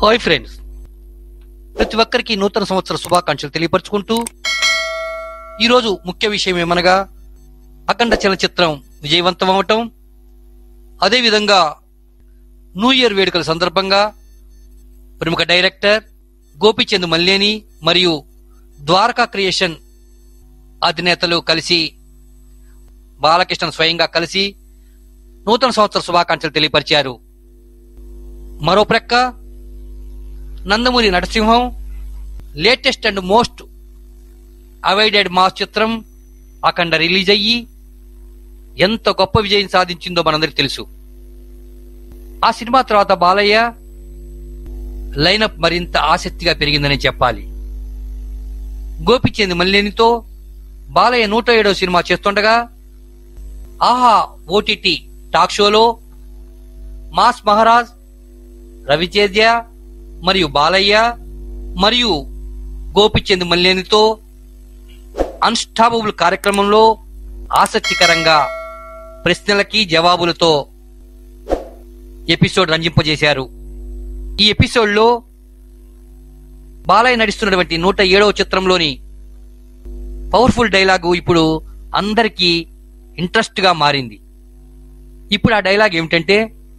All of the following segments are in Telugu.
హాయ్ ఫ్రెండ్స్ ప్రతి ఒక్కరికి నూతన సంవత్సర శుభాకాంక్షలు తెలియపరచుకుంటూ ఈరోజు ముఖ్య విషయం ఏమనగా అఖండ చలచిత్రం విజయవంతం అవటం అదేవిధంగా న్యూ ఇయర్ వేడుకల సందర్భంగా ప్రముఖ డైరెక్టర్ గోపిచంద్ మల్లేని మరియు ద్వారకా క్రియేషన్ అధినేతలు కలిసి బాలకృష్ణ స్వయంగా కలిసి నూతన సంవత్సర శుభాకాంక్షలు తెలియపరిచారు మరో ప్రక్క Nandamuri Narasimham latest and most awaited mass చిత్రం అఖండ రిలీజ్ అయ్యి ఎంత గొప్ప విజయం సాధించిందో మనందరికి తెలుసు ఆ సినిమా తర్వాత బాలయ్య లైనప్ మరింత ఆసక్తిగా పెరిగిందని చెప్పాలి గోపిచంద్ మల్లేనితో బాలయ్య నూట ఏడో సినిమా చేస్తుండగా ఆహా ఓటీటీ టాక్ షోలో మాస్ మహారాజ్ రవితేజ మరియు బాలయ్య మరియు గోపిచంద్ మల్లేనితో అన్స్టాపబుల్ కార్యక్రమంలో ఆసక్తికరంగా ప్రశ్నలకి జవాబులతో ఎపిసోడ్ రంజింపజేశారు ఈ ఎపిసోడ్లో బాలయ్య నడుస్తున్నటువంటి నూట ఏడవ చిత్రంలోని పవర్ఫుల్ డైలాగు ఇప్పుడు అందరికీ ఇంట్రెస్ట్ గా మారింది ఇప్పుడు ఆ డైలాగ్ ఏమిటంటే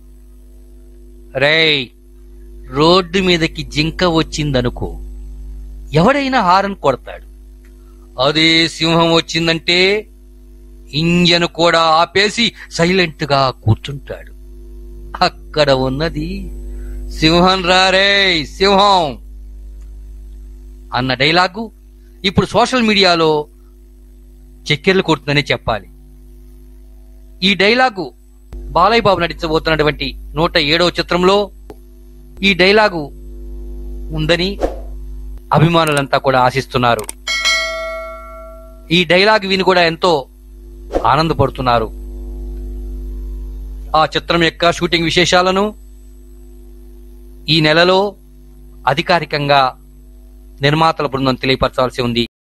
రేయ్ రోడ్డు మీదకి జింక వచ్చిందనుకో ఎవడైనా హారన్ కొడతాడు అదే సింహం వచ్చిందంటే ఇంజన్ కూడా ఆపేసి సైలెంట్ గా కూర్చుంటాడు అక్కడ ఉన్నది సింహం రారే సింహం అన్న డైలాగు ఇప్పుడు సోషల్ మీడియాలో చక్కెర్లు కొడుతుందనే చెప్పాలి ఈ డైలాగు బాలయ్య బాబు నటించబోతున్నటువంటి నూట ఏడవ చిత్రంలో ఈ డైలాగు ఉందని అభిమానులంతా కూడా ఆశిస్తున్నారు ఈ డైలాగ్ విని కూడా ఎంతో ఆనందపడుతున్నారు ఆ చిత్రం యొక్క షూటింగ్ విశేషాలను ఈ నెలలో అధికారికంగా నిర్మాతల బృందం తెలియపరచాల్సి ఉంది